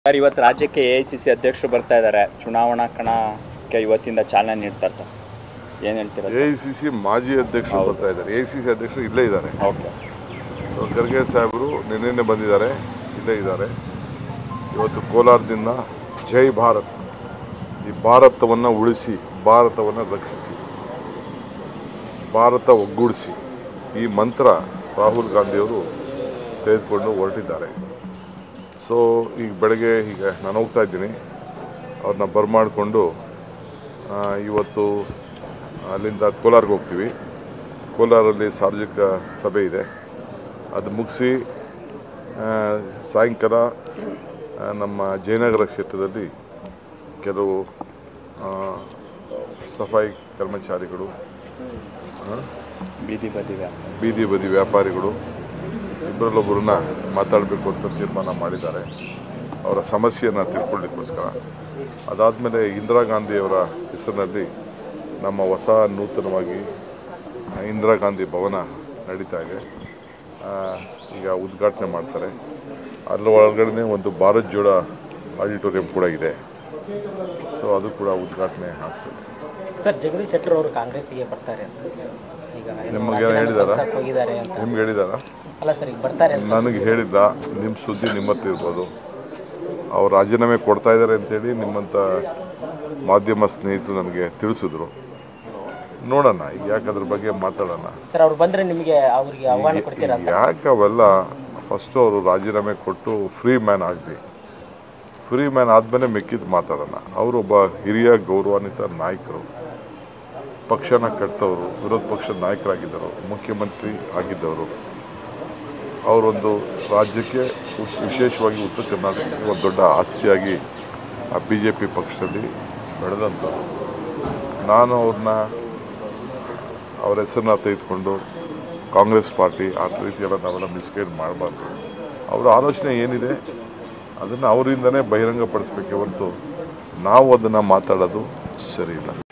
Sir ಇವತ್ತು ರಾಜ್ಯಕ್ಕೆ A I C C ಅಧ್ಯಕ್ಷರು ಬರ್ತಾ ಇದ್ದಾರೆ ಚುನಾವಣಾ ಕಣಕ್ಕೆ ಇವತ್ತಿಂದ ಚಾಲನೆ ನೀಡ್ತಾರೆ ಸರ್ ಏನು ಹೇಳ್ತೀರಾ ಎ ಐ ಸಿ ಸಿ ಮಾಜಿ ಅಧ್ಯಕ್ಷರು ಬರ್ತಾ ಇದ್ದಾರೆ ಎ ಐ ಸಿ ಸಿ ಅಧ್ಯಕ್ಷರು ಇಲ್ಲೇ ಇದ್ದಾರೆ ಓಕೆ ಸೊ ಖರ್ಗೆ ಸಾಹೇಬರು ನಿನ್ನೆ ಬಂದಿದ್ದಾರೆ ಇಲ್ಲೇ ಇದ್ದಾರೆ ಇವತ್ತು ಕೋಲಾರದಿಂದ ಜೈ ಭಾರತ್ ಈ ಭಾರತವನ್ನು ಉಳಿಸಿ ಭಾರತವನ್ನು ರಕ್ಷಿಸಿ ಭಾರತ ಒಗ್ಗೂಡಿಸಿ ಈ ಮಂತ್ರ ರಾಹುಲ್ ಗಾಂಧಿಯವರು ತೆಗೆದುಕೊಂಡು ಹೊರಟಿದ್ದಾರೆ ಸೊ ಈಗ ಬೆಳಗ್ಗೆ ಈಗ ನಾನು ಹೋಗ್ತಾ ಇದ್ದೀನಿ ಅವ್ರನ್ನ ಬರಮಾಡಿಕೊಂಡು ಇವತ್ತು ಅಲ್ಲಿಂದ ಕೋಲಾರ್ಗೆ ಹೋಗ್ತೀವಿ ಕೋಲಾರಲ್ಲಿ ಸಾರ್ವಜನಿಕ ಸಭೆ ಇದೆ ಅದು ಮುಗಿಸಿ ಸಾಯಂಕಾಲ ಆ, ನಮ್ಮ ಜಯನಗರ ಕ್ಷೇತ್ರದಲ್ಲಿ ಕೆಲವು ಆ, ಸಫಾಯಿ ಕರ್ಮಚಾರಿಗಳು ಆ, ಬೀದಿ ಬದಿ ವ್ಯಾಪಾರ ಬೀದಿ ಬದಿ ವ್ಯಾಪಾರಿಗಳು ಇಬ್ಬರಲ್ಲೊಬ್ಬರನ್ನ ಮಾತಾಡಬೇಕು ಅಂತ ತೀರ್ಮಾನ ಮಾಡಿದ್ದಾರೆ ಅವರ ಸಮಸ್ಯೆಯನ್ನು ತಿಳ್ಕೊಳ್ಳಿಕ್ಕೋಸ್ಕರ ಅದಾದಮೇಲೆ ಇಂದಿರಾ ಗಾಂಧಿಯವರ ಹೆಸರಿನಲ್ಲಿ ನಮ್ಮ ಹೊಸ ನೂತನವಾಗಿ ಇಂದಿರಾ ಗಾಂಧಿ ಭವನ ನಡೀತಾ ಇದೆ ಆ, ಈಗ ಉದ್ಘಾಟನೆ ಮಾಡ್ತಾರೆ ಅದ್ರ ಒಳಗಡೆ ಒಂದು ಭಾರತ್ ಜೋಡ ಆಡಿಟೋರಿಯಂ ಕೂಡ ಇದೆ ಸೊ ಅದು ಕೂಡ ಉದ್ಘಾಟನೆ ಆಗ್ತದೆ ಸರ್ ಜಗದೀಶ್ ಶೆಟ್ಟರ್ ಅವರು ಕಾಂಗ್ರೆಸ್ಸಿಗೆ ಬರ್ತಾರೆ ಅಂತ ಈಗ ಏನು ನಿಮಗೆ ರಾಜೀನಾಮೆ ಹೇಳಿದಾರಾ? ಸಲ್ಲಿಸಕ್ಕೆ ಹೋಗಿದ್ದಾರೆ ಅಂತ ನಿಮ್ಗೆ ಹೇಳಿದಾರಾ ಅಲ್ಲ ಸರ್ ಈಗ ಬರ್ತಾರೆ ಅಂತ ನನಗೆ ಹೇಳಿಲ್ಲ ನಿಮ್ಮ ಸುದ್ದಿ ನಿಮ್ಮ ಹತ್ರ ಇರ್ಬೋದು ಅವ್ರು ರಾಜೀನಾಮೆ ಕೊಡ್ತಾ ಇದ್ದಾರೆ ಅಂತೇಳಿ ನಿಮ್ಮಂಥ ಮಾಧ್ಯಮ ಸ್ನೇಹಿತರು ನನಗೆ ತಿಳಿಸಿದ್ರು ನೋಡೋಣ ಈಗ ಯಾಕೆ ಅದ್ರ ಬಗ್ಗೆ ಮಾತಾಡೋಣ ಸರ್ ಅವ್ರು ಬಂದ್ರೆ ನಿಮಗೆ ಅವ್ರಿಗೆ ಆಹ್ವಾನ ಕೊಡ್ತೀರಾ ಅಂತ ಯಾಕೆ ಅವೆಲ್ಲ ಫಸ್ಟು ಅವರು ರಾಜೀನಾಮೆ ಕೊಟ್ಟು ಫ್ರೀ ಮ್ಯಾನ್ ಆಗಲಿ ಫ್ರೀ ಮ್ಯಾನ್ ಆದಮೇಲೆ ಮಿಕ್ಕಿದ್ದು ಮಾತಾಡೋಣ ಅವರೊಬ್ಬ ಹಿರಿಯ ಗೌರವಾನ್ವಿತ ನಾಯಕರು ಪಕ್ಷನ ಕಟ್ಟದವರು ವಿರೋಧ ಪಕ್ಷದ ನಾಯಕರಾಗಿದ್ದರು ಮುಖ್ಯಮಂತ್ರಿ ಆಗಿದ್ದವರು ಅವರೊಂದು ರಾಜ್ಯಕ್ಕೆ ಉತ್- ವಿಶೇಷವಾಗಿ ಉತ್ತರ ಕರ್ನಾಟಕಕ್ಕೆ ಒಂದು ದೊಡ್ಡ ಆಸ್ತಿಯಾಗಿ ಆ ಬಿ ಜೆ ಪಿ ಪಕ್ಷದಲ್ಲಿ ಬೆಳೆದಂಥವ್ರು ನಾನು ಅವ್ರನ್ನ ಅವ್ರ ಹೆಸರನ್ನ ತೆಗೆದುಕೊಂಡು ಕಾಂಗ್ರೆಸ್ ಪಾರ್ಟಿ ಆ ರೀತಿಯೆಲ್ಲ ನಾವೆಲ್ಲ ಮಿಸ್ಗೈಡ್ ಮಾಡಬಾರ್ದು ಅವರ ಆಲೋಚನೆ ಏನಿದೆ ಅದನ್ನು ಅವರಿಂದನೇ ಬಹಿರಂಗಪಡಿಸ್ಬೇಕೆ ಹೊರತು ನಾವು ಅದನ್ನು ಮಾತಾಡೋದು ಸರಿ ಇಲ್ಲ